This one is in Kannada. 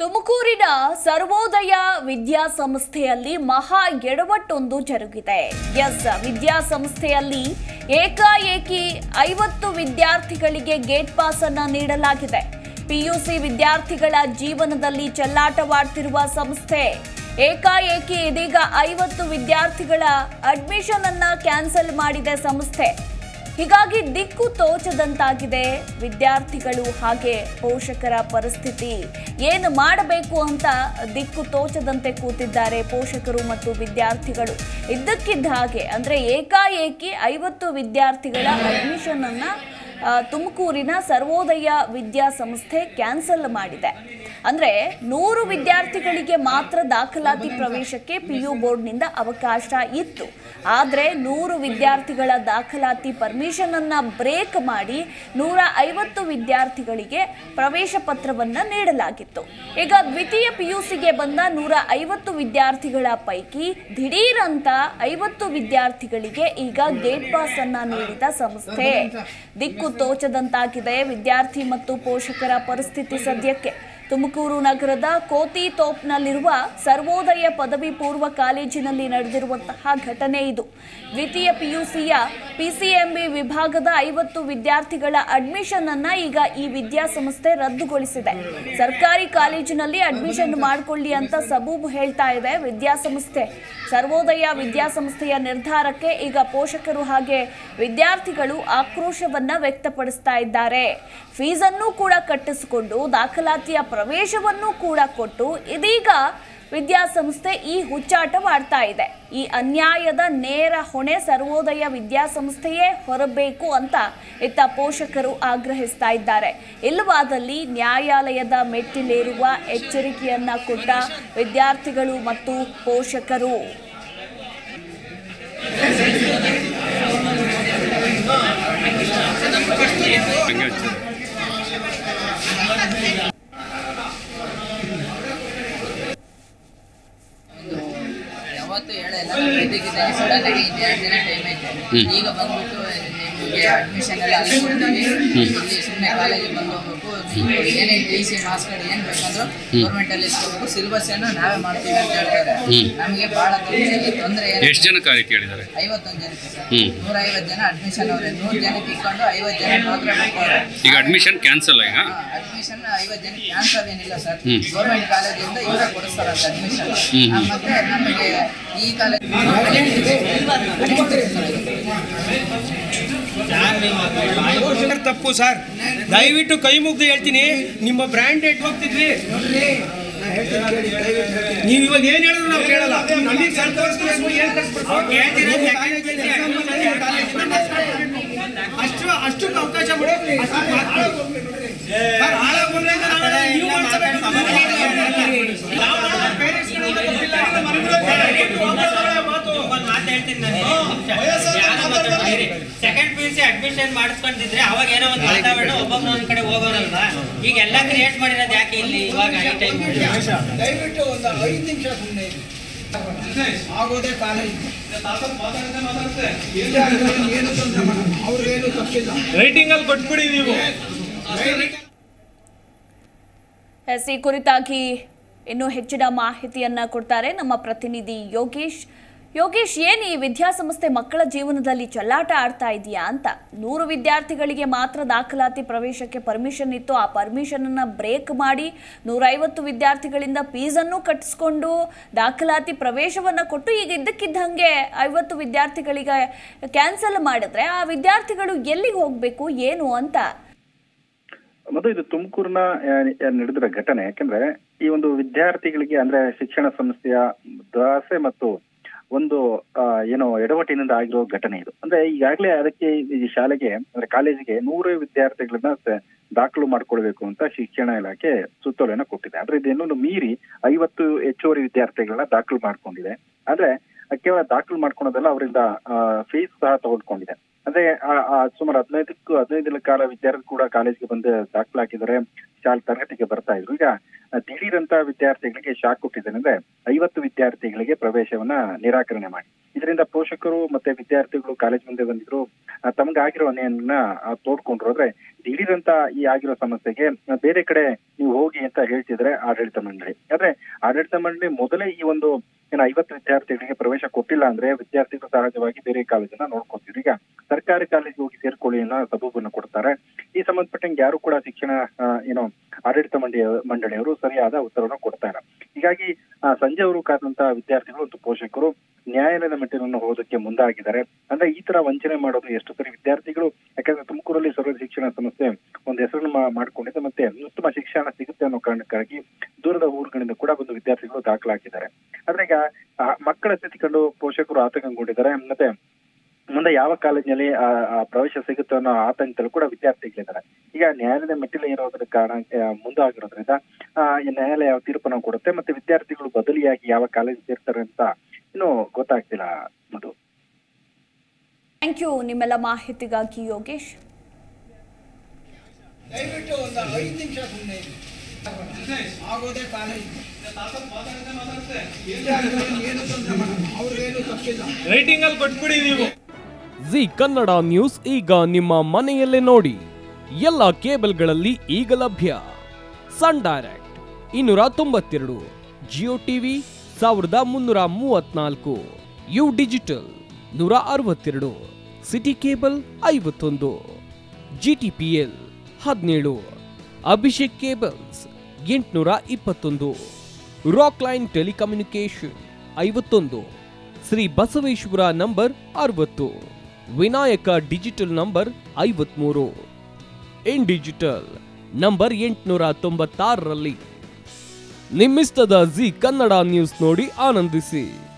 ತುಮಕೂರಿನ ಸರ್ವೋದಯ ವಿದ್ಯಾಸಂಸ್ಥೆಯಲ್ಲಿ ಮಹಾ ಎಡವಟ್ಟೊಂದು ಜರುಗಿದೆ ಎಸ್ ವಿದ್ಯಾಸಂಸ್ಥೆಯಲ್ಲಿ ಏಕಾಏಕಿ ಐವತ್ತು ವಿದ್ಯಾರ್ಥಿಗಳಿಗೆ ಗೇಟ್ ಪಾಸ್ ಅನ್ನ ನೀಡಲಾಗಿದೆ ಪಿಯುಸಿ ವಿದ್ಯಾರ್ಥಿಗಳ ಜೀವನದಲ್ಲಿ ಚೆಲ್ಲಾಟವಾಡ್ತಿರುವ ಸಂಸ್ಥೆ ಏಕಾಏಕಿ ಇದೀಗ ಐವತ್ತು ವಿದ್ಯಾರ್ಥಿಗಳ ಅಡ್ಮಿಷನ್ ಅನ್ನ ಕ್ಯಾನ್ಸಲ್ ಮಾಡಿದೆ ಸಂಸ್ಥೆ ಹೀಗಾಗಿ ದಿಕ್ಕು ತೋಚದಂತಾಗಿದೆ ವಿದ್ಯಾರ್ಥಿಗಳು ಹಾಗೆ ಪೋಷಕರ ಪರಿಸ್ಥಿತಿ ಏನು ಮಾಡಬೇಕು ಅಂತ ದಿಕ್ಕು ತೋಚದಂತೆ ಕೂತಿದ್ದಾರೆ ಪೋಷಕರು ಮತ್ತು ವಿದ್ಯಾರ್ಥಿಗಳು ಇದ್ದಕ್ಕಿದ್ದ ಹಾಗೆ ಅಂದ್ರೆ ಏಕಾಏಕಿ ಐವತ್ತು ವಿದ್ಯಾರ್ಥಿಗಳ ಅಡ್ಮಿಷನ್ ಅನ್ನ ಆ, ತುಮಕೂರಿನ ಸರ್ವೋದಯ ವಿದ್ಯಾಸಂಸ್ಥೆ ಕ್ಯಾನ್ಸಲ್ ಮಾಡಿದೆ ಅಂದ್ರೆ ನೂರು ವಿದ್ಯಾರ್ಥಿಗಳಿಗೆ ಮಾತ್ರ ದಾಖಲಾತಿ ಪ್ರವೇಶಕ್ಕೆ ಪಿಯು ಬೋರ್ಡ್ನಿಂದ ಅವಕಾಶ ಇತ್ತು ಆದರೆ ನೂರು ವಿದ್ಯಾರ್ಥಿಗಳ ದಾಖಲಾತಿ ಪರ್ಮಿಷನ್ ಅನ್ನ ಬ್ರೇಕ್ ಮಾಡಿ ನೂರ ಐವತ್ತು ವಿದ್ಯಾರ್ಥಿಗಳಿಗೆ ಪ್ರವೇಶ ಪತ್ರವನ್ನ ನೀಡಲಾಗಿತ್ತು ಈಗ ದ್ವಿತೀಯ ಪಿಯುಸಿಗೆ ಬಂದ ನೂರ ಐವತ್ತು ವಿದ್ಯಾರ್ಥಿಗಳ ಪೈಕಿ ದಿಢೀರ್ ಅಂತ ಐವತ್ತು ವಿದ್ಯಾರ್ಥಿಗಳಿಗೆ ಈಗ ಗೇಟ್ ಪಾಸ್ ಅನ್ನ ನೀಡಿದ ಸಂಸ್ಥೆ ದಿಕ್ಕು ತೋಚದಂತಾಗಿದೆ ವಿದ್ಯಾರ್ಥಿ ಮತ್ತು ಪೋಷಕರ ಪರಿಸ್ಥಿತಿ ಸದ್ಯಕ್ಕೆ ತುಮಕೂರು ನಗರದ ಕೋತಿ ತೋಪ್ನಲ್ಲಿರುವ ಸರ್ವೋದಯ ಪದವಿ ಪೂರ್ವ ಕಾಲೇಜಿನಲ್ಲಿ ನಡೆದಿರುವಂತಹ ಘಟನೆ ಇದು ದ್ವಿತೀಯ ಪಿಯುಸಿಯ ಪಿಸಿಎಂಬಿ ವಿಭಾಗದ ಐವತ್ತು ವಿದ್ಯಾರ್ಥಿಗಳ ಅಡ್ಮಿಷನ್ ಅನ್ನ ಈಗ ಈ ವಿದ್ಯಾಸಂಸ್ಥೆ ರದ್ದುಗೊಳಿಸಿದೆ ಸರ್ಕಾರಿ ಕಾಲೇಜಿನಲ್ಲಿ ಅಡ್ಮಿಷನ್ ಮಾಡಿಕೊಳ್ಳಿ ಅಂತ ಸಬೂಬು ಹೇಳ್ತಾ ಇದೆ ವಿದ್ಯಾಸಂಸ್ಥೆ ಸರ್ವೋದಯ ವಿದ್ಯಾಸಂಸ್ಥೆಯ ನಿರ್ಧಾರಕ್ಕೆ ಈಗ ಪೋಷಕರು ಹಾಗೆ ವಿದ್ಯಾರ್ಥಿಗಳು ಆಕ್ರೋಶವನ್ನ ವ್ಯಕ್ತಪಡಿಸ್ತಾ ಇದ್ದಾರೆ ಫೀಸನ್ನು ಕೂಡ ಕಟ್ಟಿಸಿಕೊಂಡು ದಾಖಲಾತಿಯ ಪ್ರವೇಶವನ್ನು ಕೂಡ ಕೊಟ್ಟು ಇದೀಗ ವಿದ್ಯಾಸಂಸ್ಥೆ ಈ ಹುಚ್ಚಾಟವಾಡ್ತಾ ಇದೆ ಈ ಅನ್ಯಾಯದ ನೇರ ಹೊಣೆ ಸರ್ವೋದಯ ವಿದ್ಯಾಸಂಸ್ಥೆಯೇ ಹೊರಬೇಕು ಅಂತ ಇತ್ತ ಪೋಷಕರು ಆಗ್ರಹಿಸ್ತಾ ಇದ್ದಾರೆ ಇಲ್ಲವಾದಲ್ಲಿ ನ್ಯಾಯಾಲಯದ ಮೆಟ್ಟಿಲೇರುವ ಎಚ್ಚರಿಕೆಯನ್ನ ಕೊಟ್ಟ ವಿದ್ಯಾರ್ಥಿಗಳು ಮತ್ತು ಪೋಷಕರು ಹಂಗೆ ಹಚ್ಚಿದೆ ಯಾವತ್ತೂ ಹೇಳಲ್ಲ ಇದ್ದಕ್ಕಿದ್ದಂಗೆ ಸಡನ್ ಆಗಿ ಎರಡು ದಿನ ಟೈಮ್ ಐತೆ ಈಗ ಬಂದ್ಬಿಟ್ಟು ನಿಮಗೆ ಅಡ್ಮಿಷನ್ ಎಲ್ಲ ಅಲ್ಲಿ ಕೊಡ್ತೀವಿ ಇಲ್ಲಿ ಸುಮ್ಮನೆ ಕಾಲೇಜಿಗೆ ಬಂದು ಹೋಗ್ಬೇಕು ಏನೇ ಟಿ ಸಿ ಮಾರ್ಕ್ಸ್ ಕಾರ್ಡ್ ಏನು ಬೇಕಂದ್ರೂ ಗೌರ್ಮೆಂಟ್ ಅಲ್ಲಿ ಇಸ್ಕೋಬೇಕು ಸಿಲೆಬಸ್ ಅನ್ನು ನಾವೇ ಮಾಡ್ತೀವಿ ಅಂತ ಹೇಳ್ತಾರೆ ನಮಗೆ ಬಹಳ ತೊಂದರೆ ಏನು ಎಷ್ಟು ಜನಕ್ಕೆ ಆ ರೀತಿ ಹೇಳಿದ್ದಾರೆ ಐವತ್ತೊಂದು ಜನಕ್ಕೆ ಸರ್ ಹ್ಮ್. ನೂರ ಐವತ್ತು ಜನ ಅಡ್ಮಿಷನ್ ಅವ್ರೆ ನೂರು ಜನಕ್ಕೆ ಇಟ್ಕೊಂಡು ಐವತ್ತು ಜನ ಮಾತ್ರ ಬಿಡ್ತಾರೆ ಈಗ ಅಡ್ಮಿಷನ್ ಕ್ಯಾನ್ಸಲ್ ಈಗ ಅಡ್ಮಿಷನ್ ಐವತ್ತು ಜನ ಕ್ಯಾನ್ಸಲ್ ಏನಿಲ್ಲ ಸರ್ ಹ್ಮ್. ಗೌರ್ಮೆಂಟ್ ಕಾಲೇಜಿಂದ ಇವರೇ ಕೊಡಿಸ್ತಾರಂತ ಅಡ್ಮಿಷನ್ ಹ್ಮ್. ಮತ್ತೆ ನಮಗೆ ಈ ಕಾಲೇಜ್ ಸರ್, ತಪ್ಪು ಸರ್ ದಯವಿಟ್ಟು ಕೈ ಮುಗ್ದು ಹೇಳ್ತೀನಿ ನಿಮ್ಮ ಬ್ರ್ಯಾಂಡ್ ಎಟ್ ಹೋಗ್ತಿದ್ವಿ ನೀವು ಇವಾಗ ಏನ್ ಹೇಳಿದ್ರು ನಾವು ಕೇಳಲ್ಲ ನಮಗೆ ಸರ್ ತೋರಿಸ್ಬೇಕು, ಏನ್ ಕಳ್ಸ್ಬೇಕು? ನೀವು ಕಾಲೇಜಲ್ಲಿ exam ಮಾಡಿ ಕಾಲೇಜಿಂದ ಅಷ್ಟು ಅಷ್ಟು ಅವಕಾಶ ಬಿಡು ಅಷ್ಟು ಮಾತ್ರ. ಸರ್, ಹಾಳಾಗ್ ಬಂದ್ರೆ ಅಂತ ನಾವೆಲ್ಲ ನೀವು ಮಾಡ್ಸಬೇಕು. ನಾವು ಮಾಡೋದು parents ಗಳಿಂದ ತಪ್ಪಿಲ್ಲ. ದಯವಿಟ್ಟು ವಾಪಸ್ ಒಳ್ಳೆ ಮಾತು. Second P U C admission ಮಾಡಿಸ್ಕೊಂಡಿದ್ರೆ ಅವಾಗ ಏನೋ ಒಂದು ವಾತಾವರಣ ಒಬ್ಬೊಬ್ಬನ ಒಂದ್ ಕಡೆ ಹೋಗೋರಲ್ವಾ ಈಗ ಎಲ್ಲ ಕ್ರಿಯೇಟ್ ಮಾಡಿರೋದು ಯಾಕೆ ಇಲ್ಲಿ ಇವಾಗ ಈ ಟೈಮ್ ದಯವಿಟ್ಟು ಒಂದು ಐದು ನಿಮಿಷ ಸುಮ್ಮನೆ ಆಗೋದೇ ಕಾಲೇಜ್ ಏನು ತೊಂದರೆ ಮಾಡಲ್ಲ ಅವ್ರಿಗೇನು ತಪ್ಪಿಲ್ಲ ರೈಟಿಂಗ್ ಅಲ್ಲಿ ಕೊಟ್ಬಿಡಿ ನೀವು ಎಸ್ ಈ ಕುರಿತಾಗಿ ಇನ್ನೂ ಹೆಚ್ಚಿನ ಮಾಹಿತಿಯನ್ನ ಕೊಡ್ತಾರೆ ನಮ್ಮ ಪ್ರತಿನಿಧಿ ಯೋಗೇಶ್ ಯೋಗೇಶ್ ಏನ್ ಈ ವಿದ್ಯಾಸಂಸ್ಥೆ ಮಕ್ಕಳ ಜೀವನದಲ್ಲಿ ಚೆಲ್ಲಾಟ ಆಡ್ತಾ ಇದೆಯಾ ಅಂತ ನೂರು ವಿದ್ಯಾರ್ಥಿಗಳಿಗೆ ಮಾತ್ರ ದಾಖಲಾತಿ ಪ್ರವೇಶಕ್ಕೆ ಪರ್ಮಿಷನ್ ಇತ್ತು ಆ ಪರ್ಮಿಷನ್ ಅನ್ನ ಬ್ರೇಕ್ ಮಾಡಿ ನೂರೈವತ್ತು ವಿದ್ಯಾರ್ಥಿಗಳಿಂದ ಫೀಸನ್ನು ಕಟ್ಟಿಸ್ಕೊಂಡು ದಾಖಲಾತಿ ಪ್ರವೇಶವನ್ನ ಕೊಟ್ಟು ಈಗ ಇದ್ದಕ್ಕಿದ್ದಂಗೆ ಐವತ್ತು ವಿದ್ಯಾರ್ಥಿಗಳಿಗೆ ಕ್ಯಾನ್ಸಲ್ ಮಾಡಿದ್ರೆ ಆ ವಿದ್ಯಾರ್ಥಿಗಳು ಎಲ್ಲಿಗೆ ಹೋಗ್ಬೇಕು ಏನು ಅಂತ ಮತ್ತು ಇದು ತುಮಕೂರಿನ ನಡೆದಿರೋ ಘಟನೆ ಯಾಕಂದ್ರೆ ಈ ಒಂದು ವಿದ್ಯಾರ್ಥಿಗಳಿಗೆ ಅಂದ್ರೆ ಶಿಕ್ಷಣ ಸಂಸ್ಥೆಯ ದಾಸೆ ಮತ್ತು ಒಂದು ಆ, ಏನೋ ಎಡವಟ್ಟಿನಿಂದ ಆಗಿರೋ ಘಟನೆ ಇದು ಅಂದ್ರೆ ಈಗಾಗಲೇ ಅದಕ್ಕೆ ಈ ಶಾಲೆಗೆ ಅಂದ್ರೆ ಕಾಲೇಜಿಗೆ ನೂರು ವಿದ್ಯಾರ್ಥಿಗಳನ್ನ ಸ- ದಾಖಲು ಮಾಡ್ಕೊಳ್ಬೇಕು ಅಂತ ಶಿಕ್ಷಣ ಇಲಾಖೆ ಸುತ್ತೋಲೆನ ಕೊಟ್ಟಿದೆ ಆದ್ರೆ ಇದನ್ನು ಮೀರಿ ಐವತ್ತು ಹೆಚ್ಚುವರಿ ವಿದ್ಯಾರ್ಥಿಗಳನ್ನ ದಾಖಲು ಮಾಡ್ಕೊಂಡಿದೆ ಆದ್ರೆ ಕೇವಲ ದಾಖಲು ಮಾಡ್ಕೊಳೋದಲ್ಲ ಅವರಿಂದ ಫೀಸ್ ಸಹ ತಗೊಂಡ್ಕೊಂಡಿದೆ ಅಂದ್ರೆ ಆ- ಆ ಸುಮಾರು ಹದಿನೈದಕ್ಕೂ ಹದಿನೈದು ಕಾಲ ವಿದ್ಯಾರ್ಥಿ ಕೂಡ ಕಾಲೇಜ್ಗೆ ಬಂದು ದಾಖಲಾಗಿದ್ದಾರೆ ಶಾಲೆ ತರಗತಿಗೆ ಬರ್ತಾ ಇದ್ರು ಈಗ ಆ, ದಿಢೀರಂತ ವಿದ್ಯಾರ್ಥಿಗಳಿಗೆ ಶಾಕ್ ಕೊಟ್ಟಿದ್ದೇನೆ ಅಂದ್ರೆ ಐವತ್ತು ವಿದ್ಯಾರ್ಥಿಗಳಿಗೆ ಪ್ರವೇಶವನ್ನ ನಿರಾಕರಣೆ ಮಾಡಿ ಇದರಿಂದ ಪೋಷಕರು ಮತ್ತೆ ವಿದ್ಯಾರ್ಥಿಗಳು ಕಾಲೇಜ್ ಮುಂದೆ ಬಂದಿದ್ರು ಆ, ತಮಗಾಗಿರೋ ಅನ್ಯಾಯನ ಆ, ತೋಡ್ಕೊಂಡ್ರು ಅಂದ್ರೆ ದಿಢೀರಂತ ಈ ಆಗಿರೋ ಸಮಸ್ಯೆಗೆ ಆ, ಬೇರೆ ಕಡೆ ನೀವು ಹೋಗಿ ಅಂತ ಹೇಳ್ತಿದ್ರೆ ಆಡಳಿತ ಮಂಡಳಿ ಆದ್ರೆ ಆಡಳಿತ ಮಂಡಳಿ ಮೊದಲೇ ಈ ಒಂದು ಏನು ಐವತ್ತು ವಿದ್ಯಾರ್ಥಿಗಳಿಗೆ ಪ್ರವೇಶ ಕೊಟ್ಟಿಲ್ಲ ಅಂದ್ರೆ ವಿದ್ಯಾರ್ಥಿಗಳು ಸಹಜವಾಗಿ ಬೇರೆ ಕಾಲೇಜನ್ನ ನೋಡ್ಕೊತಿದ್ರು ಈಗ ಸರ್ಕಾರಿ ಕಾಲೇಜ್ ಹೋಗಿ ಸೇರ್ಕೊಳ್ಳಿ ಅನ್ನೋ ಸಬೂಬನ್ನು ಕೊಡ್ತಾರೆ ಈ ಸಂಬಂಧಪಟ್ಟಂಗೆ ಯಾರು ಕೂಡ ಶಿಕ್ಷಣ ಆ, ಏನು ಆಡಳಿತ ಮಂಡಳಿ ಮಂಡಳಿಯವರು ಸರಿಯಾದ ಉತ್ತರವನ್ನು ಕೊಡ್ತಾ ಇಲ್ಲ ಹೀಗಾಗಿ ಆ, ಸಂಜೆ ಅವರು ಕಾದಂತಹ ವಿದ್ಯಾರ್ಥಿಗಳು ಮತ್ತು ಪೋಷಕರು ನ್ಯಾಯಾಲಯದ ಮೆಟ್ಟಿಲನ್ನು ಹೋಗೋದಕ್ಕೆ ಮುಂದಾಗಿದ್ದಾರೆ ಅಂದ್ರೆ ಈ ತರ ವಂಚನೆ ಮಾಡೋದು ಎಷ್ಟು ಸರಿ ವಿದ್ಯಾರ್ಥಿಗಳು ಯಾಕಂದ್ರೆ ತುಮಕೂರಲ್ಲಿ ಸರ್ವ ಶಿಕ್ಷಣ ಸಂಸ್ಥೆ ಒಂದು ಹೆಸರನ್ನು ಮಾ- ಮಾಡ್ಕೊಂಡಿದೆ ಮತ್ತೆ ಉತ್ತಮ ಶಿಕ್ಷಣ ಸಿಗುತ್ತೆ ಅನ್ನೋ ಕಾರಣಕ್ಕಾಗಿ ದೂರದ ಊರುಗಳಿಂದ ಕೂಡ ಬಂದು ವಿದ್ಯಾರ್ಥಿಗಳು ದಾಖಲಾಗಿದ್ದಾರೆ ಆದ್ರೆ ಈಗ ಆ ಮಕ್ಕಳ ಸ್ಥಿತಿ ಕಂಡು ಪೋಷಕರು ಆತಂಕಗೊಂಡಿದ್ದಾರೆ ಮತ್ತೆ ಮುಂದೆ ಯಾವ ಕಾಲೇಜಿನಲ್ಲಿ ಆ ಆ ಪ್ರವೇಶ ಸಿಗುತ್ತೆ ಅನ್ನೋ ಆತಂಕದಲ್ಲಿ ಕೂಡ ವಿದ್ಯಾರ್ಥಿಗಳಿದ್ದಾರೆ ಈಗ ನ್ಯಾಯಾಲಯದ ಮೆಟ್ಟಿಲು ಇರೋದ್ರ ಕಾರಣ ಆ, ಮುಂದಾಗಿರೋದ್ರಿಂದ ಆ, ಈ ನ್ಯಾಯಾಲಯ ಯಾವ ತೀರ್ಪನ್ನು ಕೊಡುತ್ತೆ ಮತ್ತೆ ವಿದ್ಯಾರ್ಥಿಗಳು ಬದಲಿಯಾಗಿ ಯಾವ ಕಾಲೇಜ್ ಸೇರ್ತಾರೆ ಅಂತ ಇನ್ನೂ ಗೊತ್ತಾಗ್ತಿಲ್ಲ ಮಧು ಥ್ಯಾಂಕ್ ಯು ನಿಮ್ಮೆಲ್ಲ ಮಾಹಿತಿಗಾಗಿ ಯೋಗೇಶ್ ದಯವಿಟ್ಟು ಒಂದು ಐದು ನಿಮಿಷ ಸುಮ್ಮನೆ ಆಗೋದೇ ಕಾಲೇಜ್ ಏನು ತೊಂದ್ರೆ ಮಾಡಲ್ಲ ಅವ್ರಿಗೇನು ತಪ್ಪಿಲ್ಲ ಜಿ ಕನ್ನಡ ನ್ಯೂಸ್ ಈಗ ನಿಮ್ಮ ಮನೆಯಲ್ಲೇ ನೋಡಿ ಎಲ್ಲ ಕೇಬಲ್ಗಳಲ್ಲಿ ಈಗ ಲಭ್ಯ ಸನ್ ಡೈರೆಕ್ಟ್ ಇನ್ನೂರ ತೊಂಬತ್ತೆರಡು ಜಿಯೋ ಟಿವಿ ಸಾವಿರದ ಮುನ್ನೂರ ಮೂವತ್ನಾಲ್ಕು ಯು ಡಿಜಿಟಲ್ ನೂರ ಅರವತ್ತೆರಡು ಸಿಟಿ ಕೇಬಲ್ ಐವತ್ತೊಂದು ಜಿಟಿಪಿಎಲ್ ಹದಿನೇಳು ಅಭಿಷೇಕ್ ಕೇಬಲ್ಸ್ ಎಂಟುನೂರ ಇಪ್ಪತ್ತೊಂದು ರಾಕ್ ಲೈನ್ ಟೆಲಿಕಮ್ಯುನಿಕೇಶನ್ ಐವತ್ತೊಂದು ಶ್ರೀ ಬಸವೇಶ್ವರ ನಂಬರ್ ಅರವತ್ತು ವಿನಾಯಕ ಡಿಜಿಟಲ್ ನಂಬರ್ ಐವತ್ಮೂರು ಇನ್ ಡಿಜಿಟಲ್ ನಂಬರ್ ಎಂಟುನೂರ ತೊಂಬತ್ತಾರರಲ್ಲಿ ನಿಮ್ಮಿಸ್ತದ ಜಿ ಕನ್ನಡ ನ್ಯೂಸ್ ನೋಡಿ ಆನಂದಿಸಿ